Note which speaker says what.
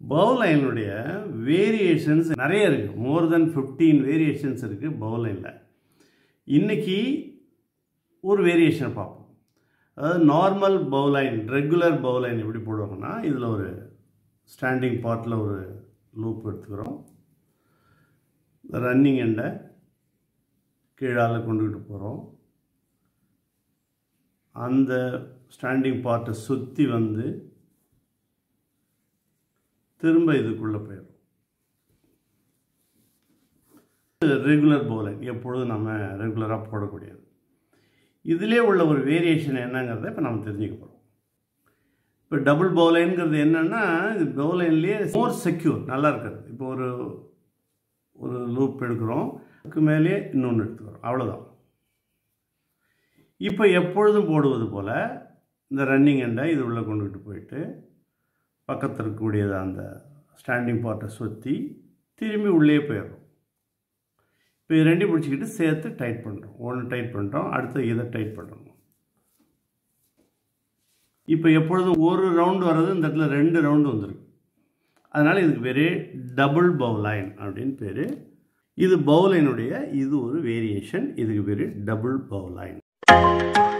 Speaker 1: பவுலைனுடைய variations நிறைய இருக்குது மோர் தென் fifteen variations இருக்குது பவுலைனில் இன்னைக்கு ஒரு வேரியேஷனை பார்ப்போம் அதாவது நார்மல் பவுலைன் ரெகுலர் பவுலைன் எப்படி போடுவாங்கன்னா இதில் ஒரு ஸ்டாண்டிங் பார்ட்டில் ஒரு லூப் எடுத்துக்கிறோம் ரன்னிங் எண்டை கீழால் கொண்டுக்கிட்டு போகிறோம் அந்த ஸ்டாண்டிங் பார்ட்டை சுற்றி வந்து திரும்ப இதுக்குள்ளே போயிடும் ரெகுலர் பவுலிங் எப்பொழுதும் நம்ம ரெகுலராக போடக்கூடியது இதிலே உள்ள ஒரு வேரியேஷன் என்னங்கிறத இப்போ நம்ம தெரிஞ்சுக்க போகிறோம் இப்போ டபுள் பவுலைன்ங்கிறது என்னென்னா இது பவுலைன்லேயே மோர் செக்யூர் நல்லா இருக்கிறது இப்போ ஒரு ஒரு லூப் எடுக்கிறோம் அதுக்கு மேலே இன்னொன்று எடுத்துக்கிறோம் அவ்வளோதான் இப்போ எப்பொழுதும் போடுவது போல் இந்த ரன்னிங் எண்டை இது உள்ளே கொண்டுகிட்டு போயிட்டு பக்கத்தில் இருக்கக்கூடியது அந்த ஸ்டாண்டிங் பார்ட்டை சுற்றி திரும்பி உள்ளே போயிடும் இப்போ இது ரெண்டையும் பிடிச்சிக்கிட்டு சேர்த்து டைட் பண்ணுறோம் ஒன்று டைட் பண்ணுறோம் அடுத்து இதை டைட் பண்ணுறோம் இப்போ எப்பொழுதும் ஒரு ரவுண்டு வர்றது இந்த இடத்துல ரெண்டு ரவுண்டு வந்துருக்கு அதனால் இதுக்கு பேர் டபுள் பவுலைன் அப்படின்னு பேர் இது பவுலைனுடைய இது ஒரு வேரியேஷன் இதுக்கு பேர் டபுள் பவுலைன்